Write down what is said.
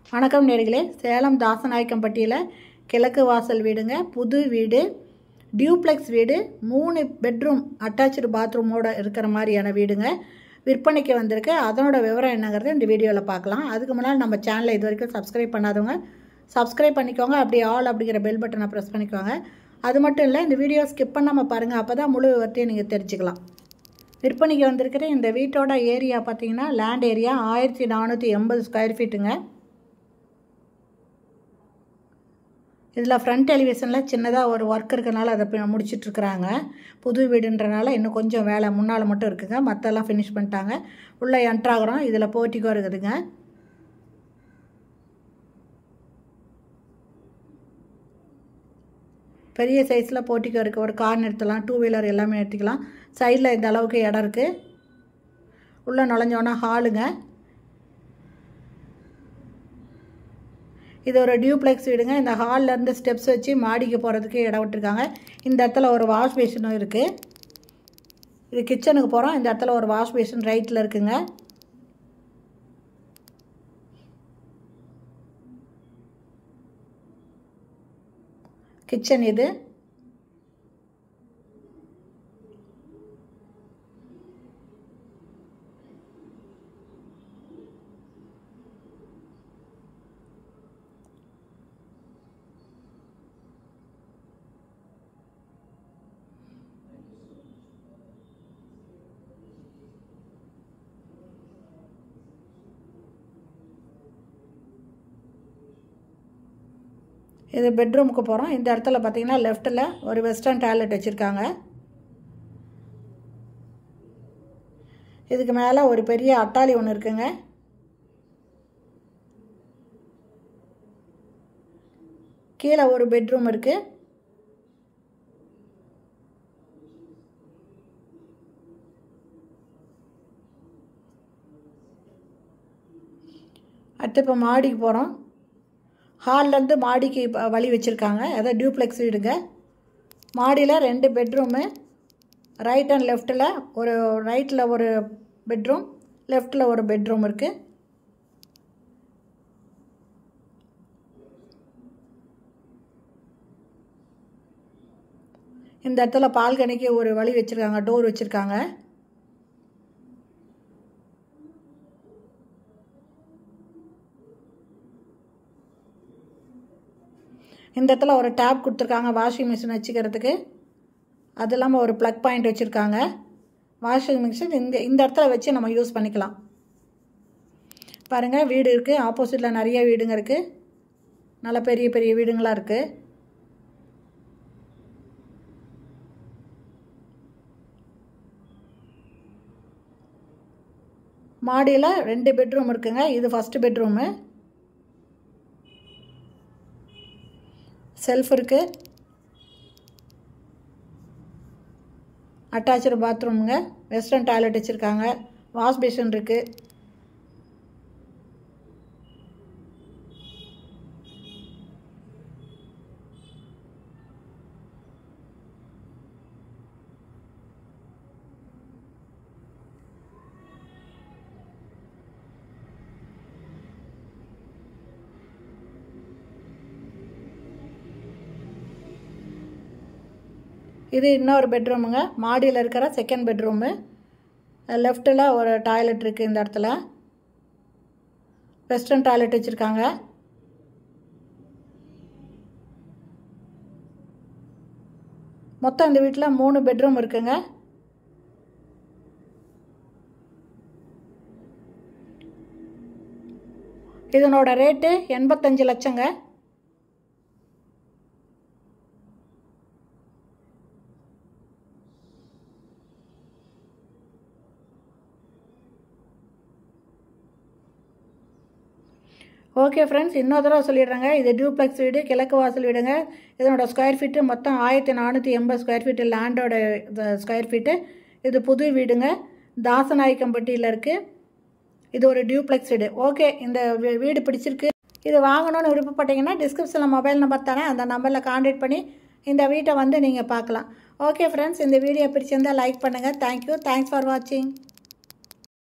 வணக்கம் நேர்களே சேலம் தாசநாயக்கம்பட்டியில் கிழக்கு வாசல் வீடுங்க புது வீடு டியூப்ளெக்ஸ் வீடு மூணு பெட்ரூம் அட்டாச்சு பாத்ரூமோட இருக்கிற மாதிரியான வீடுங்க விற்பனைக்கு வந்திருக்கு அதனோட விவரம் என்னங்கிறது இந்த வீடியோவில் பார்க்கலாம் அதுக்கு முன்னால் நம்ம சேனலை இது வரைக்கும் சப்ஸ்கிரைப் பண்ணாதவங்க சப்ஸ்கிரைப் பண்ணிக்கோங்க அப்படியே ஆல் அப்படிங்கிற பெல் பட்டனை ப்ரெஸ் பண்ணிக்கோங்க அது மட்டும் இல்லை இந்த வீடியோ ஸ்கிப் பண்ணாமல் பாருங்கள் அப்போ தான் முழு விவரத்தையும் நீங்கள் தெரிஞ்சுக்கலாம் விற்பனைக்கு வந்திருக்கிற இந்த வீட்டோட ஏரியா பார்த்தீங்கன்னா லேண்ட் ஏரியா ஆயிரத்தி நானூற்றி எண்பது ஸ்கொயர் ஃபீட்டுங்க இதில் ஃப்ரண்ட் டெலிவிஷனில் சின்னதாக ஒரு ஒர்க் இருக்கனால அதை இப்போ முடிச்சிட்ருக்குறாங்க புது வீடுன்றனால இன்னும் கொஞ்சம் வேலை முன்னால் மட்டும் இருக்குங்க மற்றெல்லாம் ஃபினிஷ் பண்ணிட்டாங்க உள்ளே என்ட்ராகிறோம் இதில் போர்ட்டிக்கோ இருக்குதுங்க பெரிய சைஸில் போர்ட்டிக்கோ இருக்குது ஒரு கார் நிறுத்தலாம் டூ வீலர் எல்லாமே நிறுத்திக்கலாம் சைடில் இந்த அளவுக்கு இடம் இருக்குது உள்ளே நுழைஞ்சோன்னா ஹாலுங்க இது ஒரு டியூப்ளெக்ஸ் வீடுங்க இந்த ஹால்லேருந்து ஸ்டெப்ஸ் வச்சு மாடிக்கு போகிறதுக்கு இடம் விட்டுருக்காங்க இந்த இடத்துல ஒரு வாஷ் பேஷனும் இருக்குது இது கிச்சனுக்கு போகிறோம் இந்த இடத்துல ஒரு வாஷ் பேஷன் ரைட்டில் இருக்குங்க கிச்சன் இது இது பெட்ரூமுக்கு போகிறோம் இந்த இடத்துல பார்த்தீங்கன்னா லெஃப்ட்டில் ஒரு வெஸ்டர்ன் டாய்லெட் வச்சுருக்காங்க இதுக்கு மேலே ஒரு பெரிய அட்டாளி ஒன்று இருக்குங்க கீழே ஒரு பெட்ரூம் இருக்குது அடுத்து இப்போ மாடிக்கு போகிறோம் ஹால்லேருந்து மாடிக்கு வழி வச்சுருக்காங்க அதாவது டியூப்ளெக்ஸ் வீடுங்க மாடியில் ரெண்டு பெட்ரூமு ரைட் அண்ட் லெஃப்ட்டில் ஒரு ரைட்டில் ஒரு பெட்ரூம் லெஃப்ட்டில் ஒரு பெட்ரூம் இருக்குது இந்த இடத்துல பால்கனிக்கு ஒரு வழி வச்சுருக்காங்க டோர் வச்சுருக்காங்க இந்த இடத்துல ஒரு டேப் கொடுத்துருக்காங்க வாஷிங் மிஷின் வச்சுக்கிறதுக்கு அது இல்லாமல் ஒரு ப்ளக் பாயிண்ட் வச்சுருக்காங்க வாஷிங் மிஷின் இந்த இந்த இடத்துல வச்சு நம்ம யூஸ் பண்ணிக்கலாம் பாருங்கள் வீடு இருக்குது ஆப்போசிட்டில் நிறைய வீடுங்க இருக்குது நல்ல பெரிய பெரிய வீடுங்களாக இருக்குது மாடியில் ரெண்டு பெட்ரூம் இருக்குங்க இது ஃபஸ்ட்டு பெட்ரூமு செல்ஃப் இருக்குது அட்டாச்சு பாத்ரூமுங்க வெஸ்டர்ன் டாய்லெட் வச்சுருக்காங்க வாஷ் பேஷன் இருக்குது இது இன்னொரு பெட்ரூமுங்க மாடியில் இருக்கிற செகண்ட் பெட்ரூமு லெஃப்ட்டில் ஒரு டாய்லெட் இருக்குது இந்த இடத்துல வெஸ்டர்ன் டாய்லெட் வச்சுருக்காங்க மொத்தம் இந்த வீட்டில் மூணு பெட்ரூம் இருக்குங்க இதனோட ரேட்டு எண்பத்தஞ்சு லட்சங்க ஓகே ஃப்ரெண்ட்ஸ் இன்னொரு தடவை சொல்லிடுறேங்க இது டியூப்ளெக்ஸ் வீடு கிழக்கு வாசல் வீடுங்க இதனோட ஸ்கொயர் ஃபீட்டு மொத்தம் ஆயிரத்தி நானூற்றி எண்பது ஸ்கொயர் ஃபீட்டு லேண்டோட ஸ்கொயர் ஃபீட்டு இது புது வீடுங்க தாசநாயக்கம்பட்டியில் இருக்குது இது ஒரு டியூப்ளெக்ஸ் வீடு ஓகே இந்த வீடு பிடிச்சிருக்கு இது வாங்கணும்னு விருப்பப்பட்டீங்கன்னா டிஸ்கிரிப்ஷனில் மொபைல் நம்பர் தரேன் அந்த நம்பரில் கான்டாக்ட் பண்ணி இந்த வீட்டை வந்து நீங்கள் பார்க்கலாம் ஓகே ஃப்ரெண்ட்ஸ் இந்த வீடியோ பிடிச்சிருந்தால் லைக் பண்ணுங்கள் தேங்க்யூ தேங்க்ஸ் ஃபார் வாட்சிங்